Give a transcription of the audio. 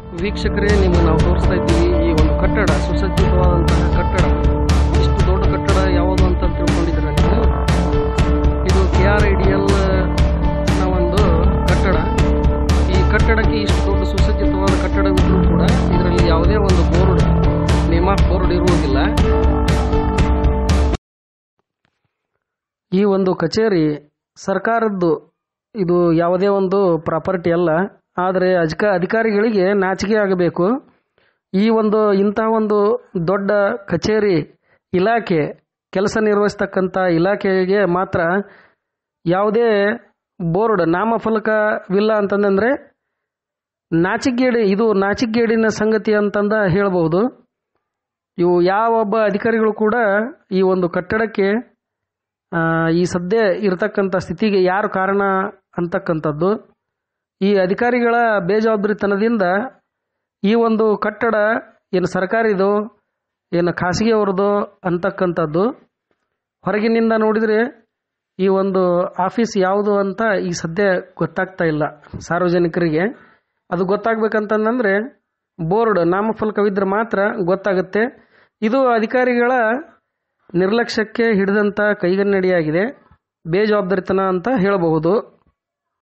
ವೀಕ್ಷಕರೇ ನಿಮಗೆ ನಾವು ತೋರಿಸ್ತಾ ಇದ್ದೀವಿ ಈ ಒಂದು ಕಟ್ಟಡ ಸುಸಜ್ಜಿತವಾದಂತಹ ಕಟ್ಟಡ ಇಷ್ಟು ದೊಡ್ಡ ಕಟ್ಟಡ ಯಾವುದು ಅಂತ ತಿಳ್ಕೊಂಡಿದ್ದೀರ ನೀವು ಇದು K R I D L ನ ಒಂದು ಕಟ್ಟಡ ಈ ಕಟ್ಟಡಕ್ಕೆ ಇಷ್ಟು ದೊಡ್ಡ ಸುಸಜ್ಜಿತವಾದ ಕಟ್ಟಡವಿದ್ರೂ ಕೂಡ ಇದರಲ್ಲಿ ಯಾವುದೇ ಒಂದು ಬೋರ್ಡ್ ನೇಮ್ ಆಫ್ ಬೋರ್ಡ್ ಇರುವುದಿಲ್ಲ ಈ ಒಂದು ಕಚೇರಿ ಸರ್ಕಾರದ್ದು ಇದು ಯಾವುದೇ ಒಂದು ಪ್ರಾಪರ್ಟಿ ಅಲ್ಲ ಆದರೆ ಅಧಿಕ ಅಧಿಕಾರಿಗಳಿಗೆ ನಾಚಿಕೆ ಆಗಬೇಕು ಈ ಒಂದು ಇಂತಹ ಒಂದು ದೊಡ್ಡ ಕಚೇರಿ ಇಲಾಖೆ ಕೆಲಸ ನಿರ್ವಹಿಸ್ತಕ್ಕಂಥ ಇಲಾಖೆಗೆ ಮಾತ್ರ ಯಾವುದೇ ಬೋರ್ಡ್ ನಾಮಫಲಕವಿಲ್ಲ ಅಂತಂದರೆ ನಾಚಿಕೆಗೇಡಿ ಇದು ನಾಚಿಕೆಗೇಡಿನ ಸಂಗತಿ ಅಂತಂದ ಹೇಳಬಹುದು ಇವು ಯಾವೊಬ್ಬ ಅಧಿಕಾರಿಗಳು ಕೂಡ ಈ ಒಂದು ಕಟ್ಟಡಕ್ಕೆ ಆ, ಈ ಸದ್ಯ ಇರತಕ್ಕಂಥ ಸ್ಥಿತಿಗೆ ಯಾರು ಕಾರಣ ಅಂತಕ್ಕಂಥದ್ದು ಈ ಅಧಿಕಾರಿಗಳ ಬೇಜವಾಬ್ದಾರಿತನದಿಂದ ಈ ಒಂದು ಕಟ್ಟಡ ಏನು ಸರ್ಕಾರಿದು ಏನು ಖಾಸಗಿಯವ್ರದ್ದು ಅಂತಕ್ಕಂಥದ್ದು ಹೊರಗಿನಿಂದ ನೋಡಿದರೆ ಈ ಒಂದು ಆಫೀಸ್ ಯಾವುದು ಅಂತ ಈ ಸದ್ಯ ಗೊತ್ತಾಗ್ತಾ ಇಲ್ಲ ಸಾರ್ವಜನಿಕರಿಗೆ ಅದು ಗೊತ್ತಾಗ್ಬೇಕಂತಂದ್ರೆ ಬೋರ್ಡ್ ನಾಮಫಲಕವಿದ್ರೆ ಮಾತ್ರ ಗೊತ್ತಾಗುತ್ತೆ ಇದು ಅಧಿಕಾರಿಗಳ ನಿರ್ಲಕ್ಷ್ಯಕ್ಕೆ ಹಿಡಿದಂಥ ಕೈಗನ್ನಡಿಯಾಗಿದೆ ಬೇಜವಾಬ್ದಾರಿತನ ಅಂತ ಹೇಳಬಹುದು